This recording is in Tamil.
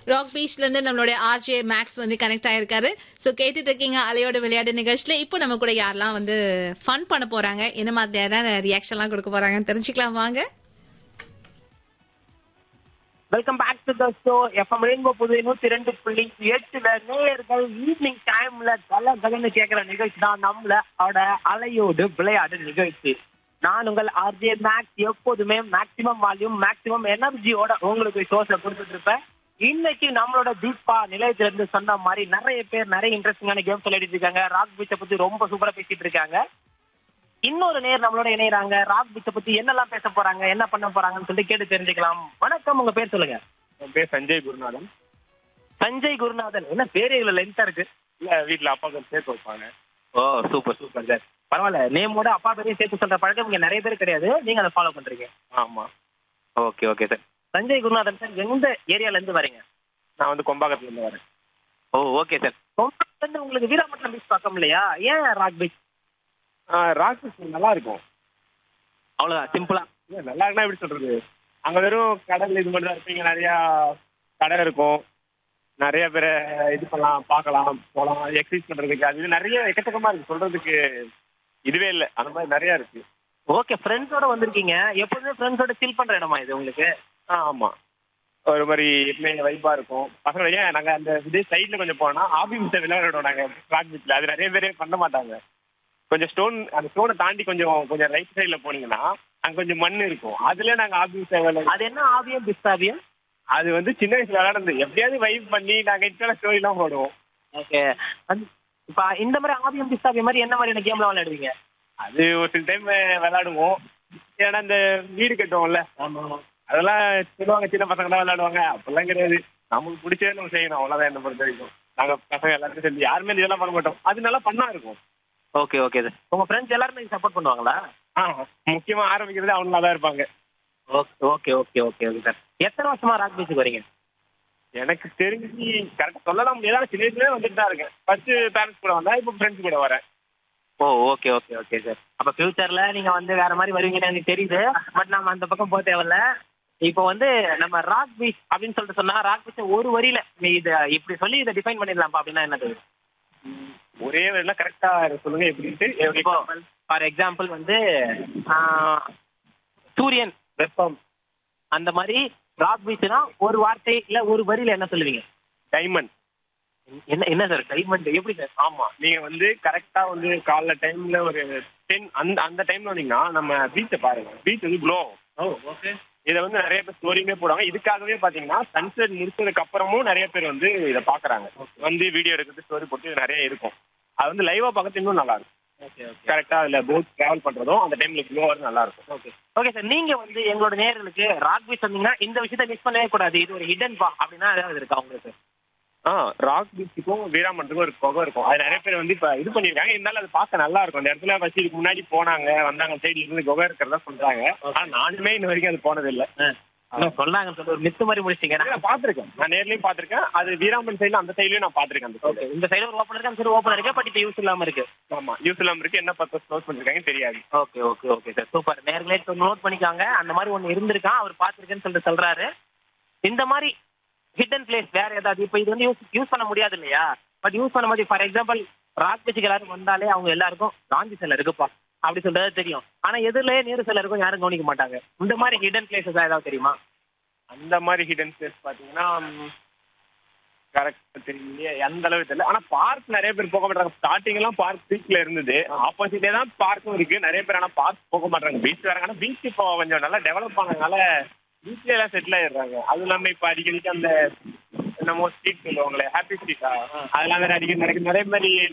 ராக் பீச்ல இருந்து நம்மளுடைய ஆர்ஜே மேக்ஸ் வந்து கனெக்ட் ஆயிருக்காரு ஸோ கேட்டுட்டு இருக்கீங்க அலையோட விளையாட்டு நிகழ்ச்சியில இப்போ நம்ம கூட யாரெல்லாம் வந்து ஃபன் பண்ண போறாங்க என்ன மாதிரியான ரியாக்ஷன்லாம் கொடுக்க போறாங்கன்னு தெரிஞ்சுக்கலாம் வாங்க welcome back to the show FM rainbow புது நூத்தி ரெண்டு புள்ளி எட்டுல நேயர்கள் ஈவினிங் டைம்ல தல கலந்து கேட்கிற நிகழ்ச்சி தான் நம்மள அவட அலையோடு விளையாடு நிகழ்ச்சி நான் உங்கள் ஆர்ஜே மேக்ஸ் எப்போதுமே மேக்சிமம் வால்யூம் மேக்சிமம் எனர்ஜியோட உங்களுக்கு ஷோஸ்ல கொடுத்துட்டு இருப்பேன் இன்னைக்கு நம்மளோட தீபா நிலையத்துல இருந்து சொன்ன மாதிரி நிறைய பேர் நிறைய இன்ட்ரெஸ்டிங்கான கேம்ஸ் விளையாடிட்டு இருக்காங்க ராக் பீச்சை பத்தி ரொம்ப சூப்பரா பேசிட்டு இருக்காங்க இன்னொரு நேர் நம்மளோட இணையறாங்க ராக் பீச்சை பத்தி என்னெல்லாம் பேச போறாங்க என்ன பண்ண போறாங்கன்னு சொல்லிட்டு கேட்டு தெரிஞ்சுக்கலாம் வணக்கம் உங்க பேர் சொல்லுங்க என் பேர் சஞ்சய் குருநாதன் சஞ்சய் குருநாதன் என்ன பேரே இவ்வளவு லென்த்தா இருக்கு இல்ல வீட்ல அப்பா கொஞ்சம் சேர்த்து வைப்பாங்க ஓ சூப்பர் சூப்பர் சார் பரவாயில்ல நேமோட அப்பா பேரையும் சேர்த்து சொல்ற பழக்கம் இங்க நிறைய பேர் கிடையாது நீங்க அதை ஃபாலோ பண்றீங்க ஆமா okay okay sir Sanjay Gurunathan sir எந்த ஏரியால இருந்து வரீங்க நான் வந்து கொம்பாக்கத்துல இருந்து வரேன் ஓ ஓகே சார் கொம்பத்துல இருந்து உங்களுக்கு வீராப்பட்டினம் பீச் பக்கம் இல்லையா ஏன் ராக் பீச் ராக் நல்லா இருக்கும் அவ்வளவுதான் சிம்பிளா இல்ல நல்லா இருக்குன்னா எப்படி சொல்றது அங்க வெறும் கடல் இது மட்டும் தான் இருப்பீங்க நிறைய கடல் இருக்கும் நிறைய பேரை இது பண்ணலாம் பார்க்கலாம் போகலாம் எக்ஸசைஸ் பண்றதுக்கு அது இது நிறைய எக்கச்சக்கமா இருக்கு சொல்றதுக்கு இதுவே இல்லை அந்த மாதிரி நிறைய இருக்கு ஓகே ஃப்ரெண்ட்ஸோட வந்திருக்கீங்க எப்பவுமே ஃப்ரெண்ட்ஸோட சில் பண்ற இடமா இது உங்களுக்கு ஆ ஆமா ஒரு மாதிரி எப்பவுமே வைப்பா இருக்கும் பசங்க ஏன் நாங்க அந்த இதே சைட்ல கொஞ்சம் போனா ஆபி மிஸ்டர் விளையாடுவோம் நாங்க ராக் பீச்ல அது நிறைய பேரே பண்ண மாட்டாங்க கொஞ்சம் ஸ்டோன் அந்த ஸ்டோனை தாண்டி கொஞ்சம் கொஞ்சம் ரைட் சைடுல போனீங்கன்னா அங்க கொஞ்சம் மண் இருக்கும் அதுல நாங்க ஆபி மிஸ்டர் விளையாடுவோம் அது என்ன ஆவியம் பிஸ்தாவியம் அது வந்து சின்ன வயசுல விளையாடுறது எப்படியாவது வைப் பண்ணி நாங்க இன்ஸ்டால ஸ்டோரி எல்லாம் போடுவோம் ஓகே இப்ப இந்த மாதிரி ஆவியம் பிஸ்தாவியம் மாதிரி என்ன மாதிரியான கேம்ல விளையாடுவீங்க அது ஒரு சில டைம் விளையாடுவோம் ஏன்னா இந்த வீடு கட்டுவோம்ல அதெல்லாம் சொல்லுவாங்க சின்ன பசங்க தான் விளையாடுவாங்க அப்பெல்லாம் கிடையாது நமக்கு பிடிச்சதே நம்ம செய்யணும் அவ்வளவுதான் என்ன பொறுத்த வரைக்கும் நாங்க பசங்க எல்லாருக்கும் சேர்ந்து யாருமே இதெல்லாம் பண்ண மாட்டோம் அது நல்லா பண்ணா இருக்கும் ஓகே ஓகே சார் உங்க ஃப்ரெண்ட்ஸ் எல்லாருமே சப்போர்ட் பண்ணுவாங்களா ஆ முக்கியமா ஆரம்பிக்கிறது அவங்க தான் இருப்பாங்க okay okay okay okay okay sir எத்தனை வருஷமா ராக் பீச்சுக்கு வரீங்க எனக்கு தெரிஞ்சு கரெக்டா சொல்லலாம் முடியாது சின்ன வயசுல வந்துட்டு தான் இருக்கேன் ஃபர்ஸ்ட் பேரண்ட்ஸ் கூட வந்தா இப்போ ஃப்ரெண்ட்ஸ் கூட வரேன் oh okay okay okay sir அப்ப ஃபியூச்சர்ல நீங்க வந்து வேற மாதிரி வருவீங்கன்னு எனக்கு தெரியுது பட் நம்ம அந்த பக்கம் போக தேவையில்ல இப்போ வந்து நம்ம ராக் பீச் அப்படின்னு சொல்லிட்டு சொன்னா ராக் பீச் ஒரு வரியில நீ இதை இப்படி சொல்லி இதை டிஃபைன் பண்ணிடலாம்ப்பா அப்படின்னா என்னது ஒரே வேலை கரெக்டா சொல்லுங்க எப்படின்ட்டு இப்போ ஃபார் எக்ஸாம்பிள் வந்து ஆஹ், சூரியன் வெப்பம் அந்த மாதிரி ராக் பீச்னா ஒரு வார்த்தை இல்ல ஒரு வரியில என்ன சொல்லுவீங்க டைமண்ட் என்ன என்ன சார் டைமண்ட் எப்படி சார் ஆமா நீங்க வந்து கரெக்டா வந்து காலைல டைம்ல ஒரு டென் அந்த அந்த டைம்ல வந்தீங்கன்னா நம்ம பீச்சை பாருங்க பீச் வந்து க்ளோ ஓ ஓகே இதை வந்து நிறைய பேர் ஸ்டோரியுமே போடுவாங்க இதுக்காகவே பாத்தீங்கன்னா சன்செட் முடிச்சதுக்கு அப்புறமும் நிறைய பேர் வந்து இதை பாக்குறாங்க வந்து வீடியோ எடுக்கிறது ஸ்டோரி போட்டு இது நிறைய இருக்கும் அது வந்து லைவா பார்க்கறது இன்னும் நல்லா இருக்கும் ஓகே ஓகே கரெக்டா அதுல போட் டிராவல் பண்றதும் அந்த டைம்ல க்ளோ வரும் நல்லா இருக்கும் ஓகே ஓகே சார் நீங்க வந்து எங்களோட நேயர்களுக்கு ராக் பீச் வந்தீங்கன்னா இந்த விஷயத்த மிஸ் பண்ணவே கூடாது இது ஒரு ஹிடன் பா அப்படின்னா ஏதாவது இருக்கா உங்களுக்கு ஆ ராக் பீச்சுக்கும் வீராமணத்துக்கும் ஒரு குகை இருக்கும் அது நிறைய பேர் வந்து இப்ப இது பண்ணிருக்காங்க இருந்தாலும் அது பார்க்க நல்லா இருக்கும் அந்த இடத்துல ஃபர்ஸ்ட் இதுக்கு முன்னாடி போனாங்க வந்தாங்க சைடுல இருந்து குகை இருக்கிறதா சொல்றாங்க ஆனா நானுமே இன்ன வரைக்கும் அது போனது இல்ல இன்னும் சொன்னாங்கன்னு சொல்லி ஒரு மித்து மாதிரி முடிச்சிட்டீங்க நான் பாத்திருக்கேன் நான் நேர்லயும் பாத்திருக்கேன் அது வீராமன் சைடுல அந்த சைடுலயும் நான் பாத்திருக்கேன் அந்த ஓகே இந்த சைடு ஒரு ஓப்பன் இருக்கு அந்த சைடு ஓப்பன் இருக்கு பட் இப்போ யூஸ் இல்லாம இருக்கு ஆமா யூஸ் இல்லாம இருக்கு என்ன பர்பஸ் க்ளோஸ் பண்ணிருக்காங்க தெரியாது okay okay okay sir super நேர்களே நோட் பண்ணிக்காங்க அந்த மாதிரி ஒன்று இருந்திருக்கான் அவர் பார்த்துருக்கேன்னு சொல்லிட்டு சொல்றாரு இந்த மாதிரி ஹிடன் பிளேஸ் வேற ஏதாவது இப்போ இது வந்து யூஸ் யூஸ் பண்ண முடியாது இல்லையா பட் யூஸ் பண்ணும்போது ஃபார் எக்ஸாம்பிள் ராக் பீச்சுக்கு எல்லாரும் வந்தாலே அவங்க எல்லாருக்கும் காந்தி சிலை இருக்குப்பா அப்படி சொல்றது தெரியும் ஆனா எதிரிலேயே நேரு சிலை இருக்கும் யாரும் கவனிக்க மாட்டாங்க இந்த மாதிரி ஹிடன் பிளேசஸ் ஏதாவது தெரியுமா அந்த மாதிரி ஹிடன் பிளேஸ் பாத்தீங்கன்னா கரெக்ட் தெரியலையே எந்த அளவுக்கு தெரியல ஆனா பார்க் நிறைய பேர் போக மாட்டாங்க ஸ்டார்டிங் எல்லாம் பார்க் பீச்ல இருந்தது ஆப்போசிட்டே தான் பார்க்கும் இருக்கு நிறைய பேர் ஆனா பார்க் போக மாட்டாங்க பீச் வராங்க ஆனா பீச் இப்போ கொஞ்சம் நல்லா டெவலப் ஆனதுனால பீச்ல எல்லாம் செட்டில் ஆயிடுறாங்க அதுவும் இல்லாம இப்ப அடிக்கடிக்கு அந்த என்னமோ ஸ்ட்ரீட் சொல்லுவாங்களே ஹாப்பி ஸ்ட்ரீட்டா அதெல்லாம் வேற அடிக்கடி நடக்குது நிறைய மாதிரி